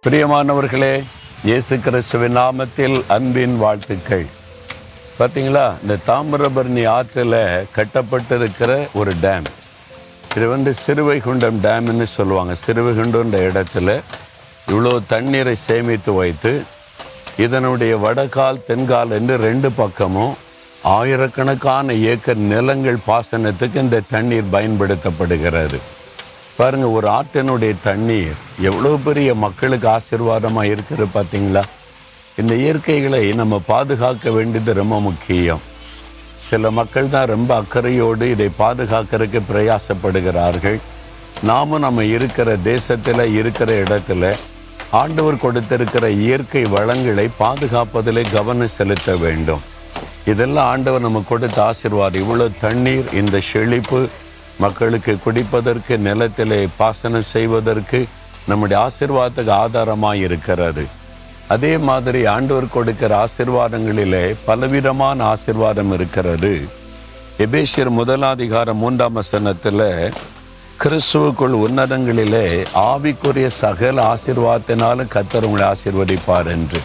பிரியமானவர்களே இயேசு கிறிஸ்துவின் நாமத்தில் அன்பின் வாழ்த்துக்கள் பார்த்தீங்களா இந்த தாமிரபரணி ஆற்றில் கட்டப்பட்டிருக்கிற ஒரு டேம் இது வந்து சிறுவைகுண்டம் டேம்னு சொல்லுவாங்க சிறுவைகுண்டம்ன்ற இடத்துல இவ்வளோ தண்ணீரை சேமித்து வைத்து இதனுடைய வடகால் தென்கால் என்று ரெண்டு பக்கமும் ஆயிரக்கணக்கான ஏக்கர் நிலங்கள் பாசனத்துக்கு இந்த தண்ணீர் பயன்படுத்தப்படுகிறது பாருங்க ஒரு ஆற்றினுடைய தண்ணீர் எவ்வளோ பெரிய மக்களுக்கு ஆசீர்வாதமாக இருக்குது பார்த்தீங்களா இந்த இயற்கைகளை நம்ம பாதுகாக்க வேண்டியது ரொம்ப முக்கியம் சில மக்கள் தான் ரொம்ப அக்கறையோடு இதை பாதுகாக்கிறதுக்கு பிரயாசப்படுகிறார்கள் நாமும் நம்ம இருக்கிற தேசத்தில் இருக்கிற இடத்துல ஆண்டவர் கொடுத்திருக்கிற இயற்கை வளங்களை பாதுகாப்பதிலே கவனம் செலுத்த வேண்டும் இதெல்லாம் ஆண்டவர் நம்ம கொடுத்த ஆசீர்வாதம் இவ்வளோ தண்ணீர் இந்த செழிப்பு மக்களுக்கு குடிப்பதற்கு நிலத்திலே பாசனம் செய்வதற்கு நம்முடைய ஆசீர்வாதத்துக்கு ஆதாரமாக இருக்கிறது அதே மாதிரி ஆண்டவர் கொடுக்கிற ஆசீர்வாதங்களிலே பலவிதமான ஆசீர்வாதம் இருக்கிறது எபேசியர் முதலாதிகாரம் மூன்றாம் வசனத்தில் கிறிஸ்துவுக்குள் உன்னதங்களிலே ஆவிக்குரிய சகல ஆசீர்வாதத்தினாலும் கத்தர் உங்களை ஆசீர்வதிப்பார் என்று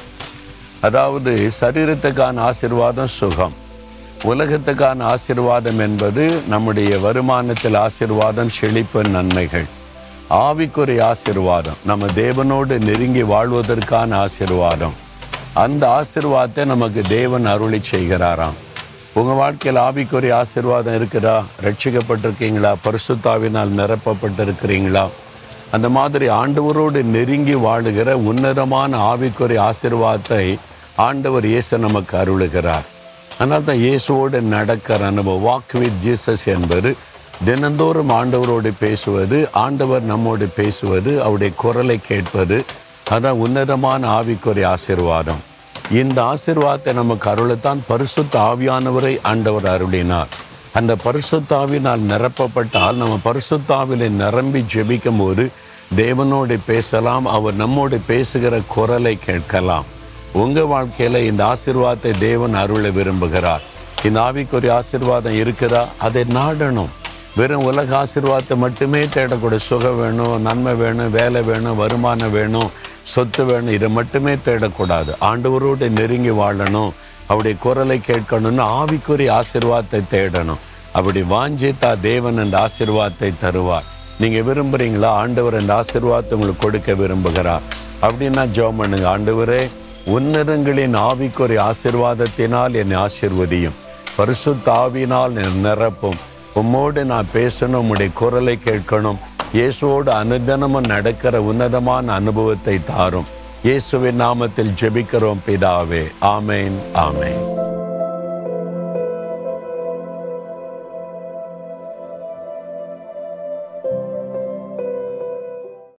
அதாவது சரீரத்துக்கான ஆசீர்வாதம் சுகம் உலகத்துக்கான ஆசீர்வாதம் என்பது நம்முடைய வருமானத்தில் ஆசீர்வாதம் செழிப்பு நன்மைகள் ஆவிக்குரிய ஆசீர்வாதம் நம்ம தேவனோடு நெருங்கி வாழ்வதற்கான ஆசீர்வாதம் அந்த ஆசீர்வாதத்தை நமக்கு தேவன் அருளி செய்கிறாராம் உங்கள் வாழ்க்கையில் ஆவிக்குரிய ஆசீர்வாதம் இருக்குதா ரட்சிக்கப்பட்டிருக்கீங்களா பரிசுத்தாவினால் நிரப்பப்பட்டிருக்கிறீங்களா அந்த மாதிரி ஆண்டவரோடு நெருங்கி வாழுகிற உன்னதமான ஆவிக்குரிய ஆசீர்வாதத்தை ஆண்டவர் இயேசு நமக்கு அருளுகிறார் அதனால தான் இயேசுவோடு நடக்கிற அனுபவம் வாக் வித் ஜீசஸ் என்பது தினந்தோறும் ஆண்டவரோடு பேசுவது ஆண்டவர் நம்மோடு பேசுவது அவருடைய குரலை கேட்பது அதான் உன்னதமான ஆவிக்குரிய ஆசீர்வாதம் இந்த ஆசீர்வாதத்தை நமக்கு அருளத்தான் பரிசுத்த ஆவியானவரை ஆண்டவர் அருளினார் அந்த பரிசுத்தாவினால் நிரப்பப்பட்டால் நம்ம பரிசுத்தாவிலே நிரம்பி ஜெபிக்கும் போது தேவனோடு பேசலாம் அவர் நம்மோடு பேசுகிற குரலை கேட்கலாம் உங்க வாழ்க்கையில இந்த ஆசீர்வாதத்தை தேவன் அருள விரும்புகிறார் இந்த ஆவிக்குரிய ஆசீர்வாதம் இருக்குதா அதை நாடணும் வெறும் உலக ஆசீர்வாதத்தை மட்டுமே தேடக்கூடாது சுகம் வேணும் நன்மை வேணும் வேலை வேணும் வருமானம் வேணும் சொத்து வேணும் இதை மட்டுமே தேடக்கூடாது ஆண்டவரோடு நெருங்கி வாழணும் அவருடைய குரலை கேட்கணும்னு ஆவிக்குரிய ஆசீர்வாதத்தை தேடணும் அப்படி வாஞ்சித்தா தேவன் அந்த ஆசீர்வாதத்தை தருவார் நீங்க விரும்புறீங்களா ஆண்டவர் அந்த ஆசீர்வாதத்தை உங்களுக்கு கொடுக்க விரும்புகிறார் அப்படின்னா ஜெபம் பண்ணுங்க ஆண்டவரே உன்னதங்களின் ஆவிக்குரிய ஆசீர்வாதத்தினால் என்னை ஆசீர்வதியும் பரிசுத்த ஆவியினால் என்னை நிரப்பும் உம்மோடு நான் பேசணும் உம்முடைய குரலை கேட்கணும் இயேசுவோடு அனுதினமும் நடக்கிற உன்னதமான அனுபவத்தை தாரும் இயேசுவின் நாமத்தில் ஜெபிக்கிறோம் பிதாவே ஆமேன் ஆமேன்